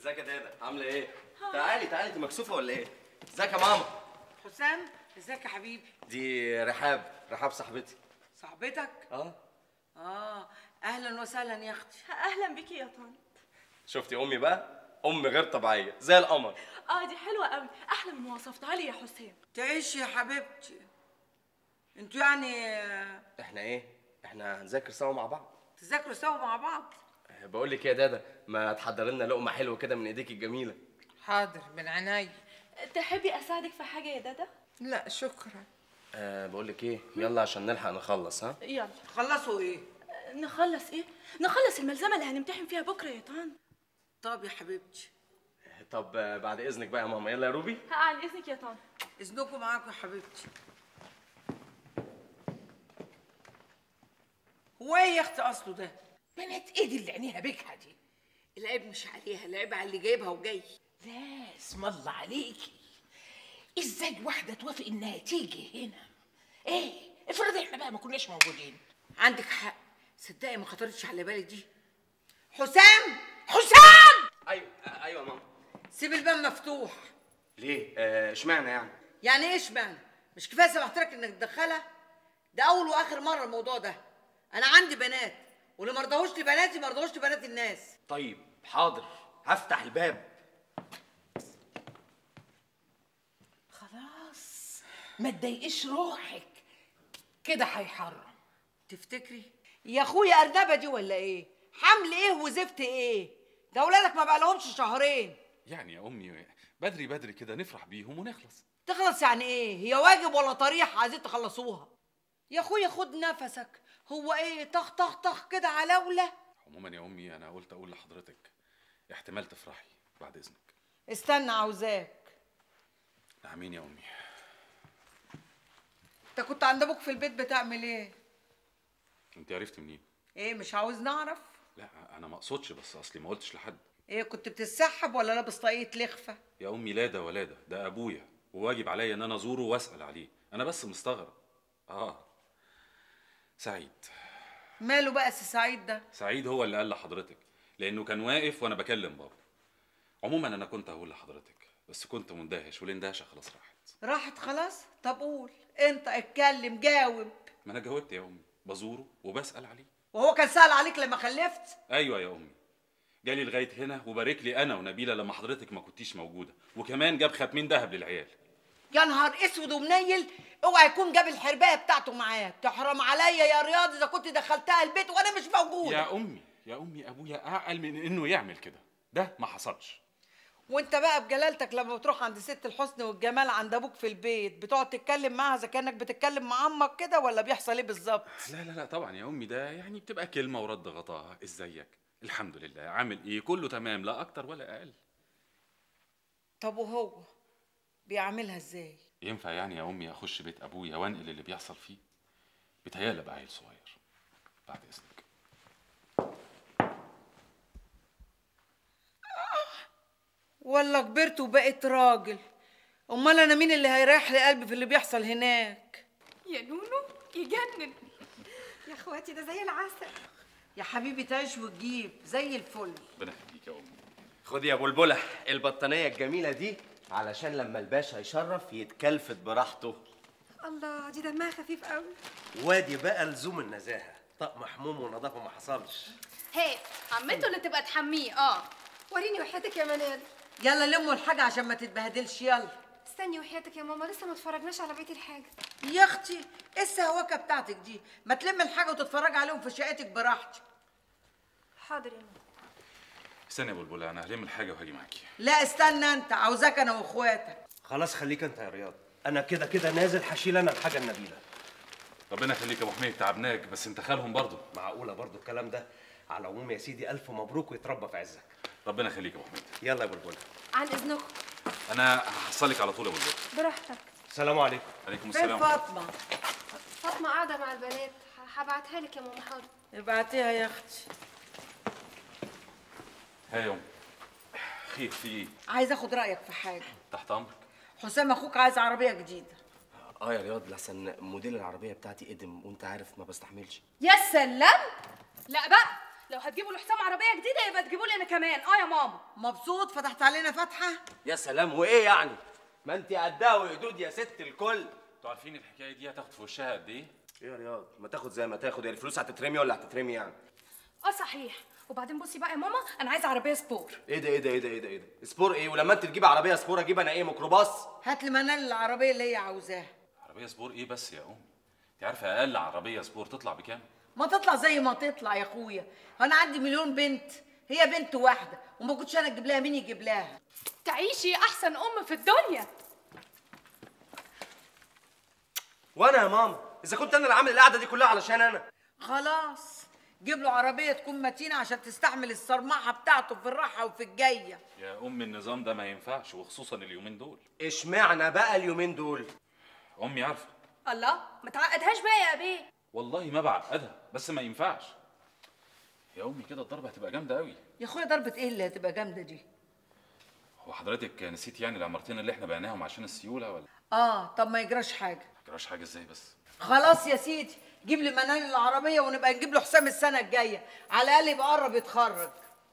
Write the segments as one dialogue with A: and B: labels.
A: ازيك يا دادا عامله ايه تعالي تعالي انت مكسوفه ولا ايه ازيك يا ماما
B: حسام ازيك يا حبيبي
A: دي رحاب رحاب صاحبتي
B: صاحبتك
A: اه
B: اه اهلا وسهلا يا اختي
C: اهلا بيكي يا طنط
A: شفتي امي بقى ام غير طبيعيه زي القمر
C: اه دي حلوه قوي احلى من ما وصفتها لي يا حسام
B: تعيش يا حبيبتي انتوا يعني آه،
A: احنا ايه احنا هنذاكر سوا مع بعض
B: تذاكروا سوا مع بعض
A: بقول لك ايه يا دادا ما تحضر لنا لقمه حلوه كده من ايديك الجميله
D: حاضر من عيني
C: تحبي اساعدك في حاجه يا دادا
D: لا شكرا
A: أه بقول لك ايه يلا عشان نلحق نخلص ها
C: يلا
B: خلصوا ايه
C: نخلص ايه نخلص الملزمه اللي هنمتحن فيها بكره يا طنط
B: طب يا حبيبتي
A: طب آه، بعد اذنك بقى يا ماما يلا يا روبي
C: ها عن اذنك يا طنط
B: اذنكم معاكم يا حبيبتي هو ايه يا اختي اصله ده
D: بنات ايه دي اللي عينيها بكحه دي
B: العيب مش عليها العيب على اللي جايبها وجاي
D: لا اسم الله عليكي ازاي واحده توافق انها تيجي هنا ايه افرض احنا بقى ما كناش موجودين
B: عندك حق صدقي ما خطرتش على بالي دي حسام
D: حسام
A: ايوه آه، ايوه يا ماما
B: سيب الباب مفتوح
A: ليه آه، اشمعنى يعني
B: يعني ايه اشمعنى مش كفايه سمحت لك انك تدخلها ده اول واخر مره الموضوع ده انا عندي بنات واللي ما رضاهوش لبناتي ما رضاهوش لبنات الناس
A: طيب حاضر هفتح الباب
D: خلاص ما تضايقش روحك كده هيحرم
B: تفتكري يا اخويا ارنبه دي ولا ايه حمل ايه وزفت ايه ده اولادك ما بقالهمش شهرين
E: يعني يا امي بدري بدري كده نفرح بيهم ونخلص
B: تخلص يعني ايه هي واجب ولا طريح عايزين تخلصوها يا اخويا خد نفسك هو ايه طخ طخ طخ كده علاوله
E: عموما يا امي انا قلت اقول لحضرتك احتمال تفرحي بعد اذنك
B: استنى عاوزاك
E: نعمين يا امي
B: انت كنت عند ابوك في البيت بتعمل ايه
E: انت عرفتي منين
B: ايه مش عاوز نعرف
E: لا انا ما اقصدش بس اصلي ما قلتش لحد
B: ايه كنت بتتسحب ولا لابس طاقية لخفة
E: يا امي لا ده ولا ده ده ابويا وواجب عليا ان انا ازوره واسال عليه انا بس مستغرب اه سعيد
B: ماله بقى سي سعيد ده
E: سعيد هو اللي قال لحضرتك لانه كان واقف وانا بكلم بابا عموما انا كنت هقول لحضرتك بس كنت مندهش والاندهشه خلاص راحت
B: راحت خلاص طب قول انت اتكلم جاوب
E: ما انا جاوبت يا امي بزوره وبسال عليه
B: وهو كان سأل عليك لما خلفت
E: ايوه يا امي جالي لغايه هنا وبارك لي انا ونبيله لما حضرتك ما كنتيش موجوده وكمان جاب ختمين ذهب للعيال
B: يا نهار اسود ومنيل اوعى يكون جاب الحربايه بتاعته معاه تحرم عليا يا رياض اذا كنت دخلتها البيت وانا مش موجوده
E: يا امي يا امي ابويا اعقل من انه يعمل كده ده ما حصلش
B: وانت بقى بجلالتك لما بتروح عند ست الحسن والجمال عند ابوك في البيت بتقعد تتكلم معاها اذا كانك بتتكلم مع امك كده ولا بيحصل ايه بالظبط
E: لا لا لا طبعا يا امي ده يعني بتبقى كلمه ورد غطاها ازيك الحمد لله عامل ايه كله تمام لا اكتر ولا اقل
B: طب وهو بيعملها ازاي
E: ينفع يعني يا امي اخش بيت ابويا وانقل اللي بيحصل فيه بيتهيألي ابقى عيل صغير بعد اذنك
B: ولا كبرت وبقيت راجل امال انا مين اللي هيريح لي قلبي في اللي بيحصل هناك
F: يا نونو يجنن يا اخواتي ده زي العسل
B: يا حبيبي تعيش وتجيب زي الفل
E: ربنا يخليك يا امي
A: خد يا بلبله البطانيه الجميله دي علشان لما الباشا يشرف يتكلفت براحته
F: الله دي دمها خفيف قوي
G: وادي بقى لزوم النزاهه طق محموم ونظافه ما حصلش
H: هات عمته اللي تبقى تحميه اه
F: وريني وحياتك يا منال
B: يلا لموا الحاجه عشان ما تتبهدلش يلا
F: استني وحياتك يا ماما لسه ما اتفرجناش على بقيه الحاجه
B: يا اختي ايه السهوكه بتاعتك دي ما تلم الحاجه وتتفرج عليهم في شقتك براحتك
F: حاضر يا ماما
E: استنى يا بلبله انا هلم الحاجه وهاجي معاكي
B: لا استنى انت عاوزاك انا واخواتك
G: خلاص خليك انت يا رياض انا كده كده نازل هشيل انا الحاجه النبيله
E: ربنا يخليك يا ابو حميد تعبناك بس انت خالهم برضه
G: معقوله برضو الكلام ده على العموم يا سيدي الف مبروك ويتربى في عزك
E: ربنا يخليك يا ابو حميد
G: يلا يا بلبل
F: عن اذنكم
E: انا هحصلك على طول يا بلبله
F: براحتك
G: السلام عليكم
E: عليكم
B: فين
E: السلام
B: فاطمه
F: فاطمه قاعده مع البنات ه- هبعتها لك يا ماما حاضر
B: ابعتيها يا اختي
E: ها يا امي خير في ايه
B: عايز اخد رايك في حاجه
E: تحت امرك
B: حسام اخوك عايز عربيه جديده
A: اه يا رياض لحسن موديل العربيه بتاعتي قدم وانت عارف ما بستحملش
H: يا سلام لا بقى
C: لو هتجيبوا لحسام عربيه جديده يبقى تجيبوا لي انا كمان اه يا ماما
B: مبسوط فتحت علينا فتحه
A: يا سلام وايه يعني ما انت قدها وقدود يا ست الكل
E: انتوا عارفين الحكايه دي هتاخد في وشها قد ايه
A: ايه يا رياض ما تاخد زي ما تاخد هي الفلوس هتترمي ولا هتترمي يعني
C: اه صحيح وبعدين بصي بقى يا ماما انا عايزه عربيه سبور
A: ايه ده ايه ده ايه ده ايه ده ايه ده سبور ايه ولما انت تجيب عربيه سبور اجيب انا ايه ميكروباص
B: هات لي منال العربيه اللي هي عاوزاها
E: عربيه سبور ايه بس يا امي انت عارفه اقل عربيه سبور تطلع بكام
B: ما تطلع زي ما تطلع يا اخويا انا عندي مليون بنت هي بنت واحده وما كنتش انا اجيب لها مين يجيب لها
C: تعيشي احسن ام في الدنيا
A: وانا يا ماما اذا كنت انا اللي عامل القعده دي كلها علشان انا
B: خلاص جيب له عربيه تكون متينه عشان تستحمل الصرمعه بتاعته في الراحه وفي الجايه
E: يا ام النظام ده ما ينفعش وخصوصا اليومين دول
A: اشمعنى بقى اليومين دول
E: امي عارفه
C: الله ما تعقدهاش بقى يا ابي
E: والله ما بعقدها بس ما ينفعش يا امي كده الضربه هتبقى جامده قوي
B: يا اخويا ضربه ايه اللي هتبقى جامده دي
E: هو حضرتك نسيت يعني العمارتين اللي احنا بعناهم عشان السيوله ولا
B: اه طب ما يجراش حاجه
E: ما جراش حاجه ازاي بس
B: خلاص يا سيدي جيب لي منال العربيه ونبقى نجيب له حسام السنه الجايه على الاقل يبقى قرب يتخرج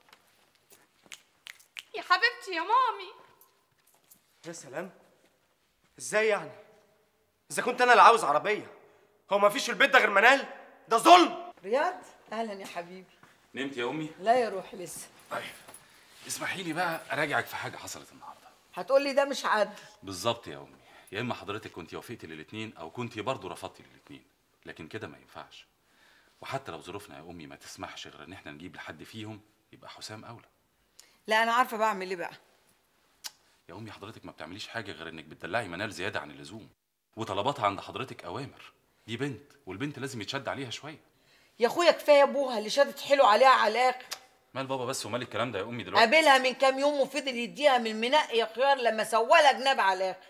C: يا حبيبتي يا مامي
A: يا سلام ازاي يعني اذا كنت انا اللي عاوز عربيه هو ما فيش في البيت ده غير منال ده ظلم
B: رياض اهلا يا حبيبي
E: نمت يا امي
B: لا يا روحي لسه
E: طيب اسمحي لي بقى اراجعك في حاجه حصلت النهارده
B: هتقول لي ده مش عدل
E: بالظبط يا امي يا اما حضرتك كنت وافقتي للاثنين او كنت برضه رفضتي للاثنين لكن كده ما ينفعش وحتى لو ظروفنا يا امي ما تسمحش غير ان احنا نجيب لحد فيهم يبقى حسام اولى
B: لا انا عارفه بعمل ايه بقى
E: يا امي حضرتك ما بتعمليش حاجه غير انك بتدلعي منال زياده عن اللزوم وطلباتها عند حضرتك اوامر دي بنت والبنت لازم يتشد عليها شويه
B: يا اخويا كفايه ابوها اللي شادت حلو عليها على الاخر
E: مال بابا بس ومال الكلام ده يا امي دلوقتي
B: قابلها من كام يوم وفضل يديها من المنق يا خيار لما سوالها جناب على الاخر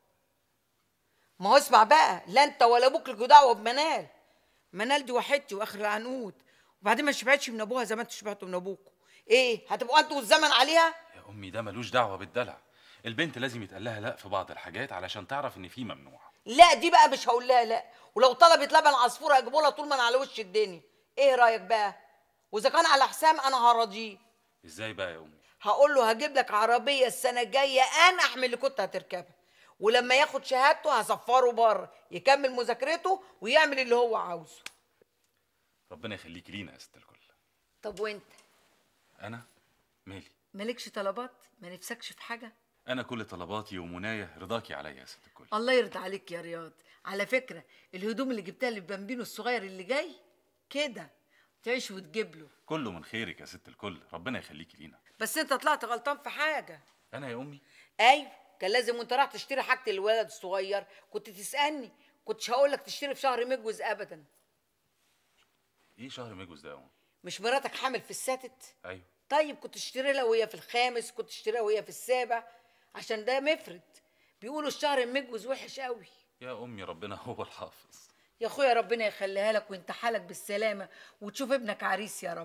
B: ما هو اسمع بقى لا انت ولا ابوك لكوا دعوه بمنال منال دي وحدتي واخر العنقود وبعدين ما شبعتش من ابوها زي ما انتوا شبعتوا من ابوكوا ايه هتبقوا انتوا والزمن عليها
E: يا امي ده ملوش دعوه بالدلع البنت لازم يتقال لها لا في بعض الحاجات علشان تعرف ان في ممنوع
B: لا دي بقى مش هقول لها لا ولو طلبت لبن عصفور هجيبه لها طول ما انا على وش الدنيا ايه رايك بقى واذا كان على حسام انا هراضيه
E: ازاي بقى يا امي
B: هقول له هجيب لك عربيه السنه الجايه انا احمل اللي كنت هتركبها ولما ياخد شهادته هسفره بره يكمل مذاكرته ويعمل اللي هو عاوزه
E: ربنا يخليكي لينا يا ست الكل
B: طب وانت
E: انا مالي
B: مالكش طلبات ما نفسكش في حاجه
E: انا كل طلباتي ومنايا رضاكي عليا يا ست الكل
B: الله يرضى عليك يا رياض على فكره الهدوم اللي جبتها للبامبينو الصغير اللي جاي كده تعيش وتجيب له
E: كله من خيرك يا ست الكل ربنا يخليكي لينا
B: بس انت طلعت غلطان في حاجه
E: انا يا امي
B: ايوه كان لازم وانت رايح تشتري حاجه الولد الصغير كنت تسالني كنتش هقول لك تشتري في شهر مجوز ابدا
E: ايه شهر مجوز ده يا امي
B: مش مراتك حامل في الساتت
E: ايوه
B: طيب كنت تشتري لها وهي في الخامس كنت تشتريها وهي في السابع عشان ده مفرد بيقولوا الشهر المجوز وحش قوي
E: يا امي ربنا هو الحافظ
B: يا اخويا ربنا يخليها لك وانت حالك بالسلامه وتشوف ابنك عريس يا رب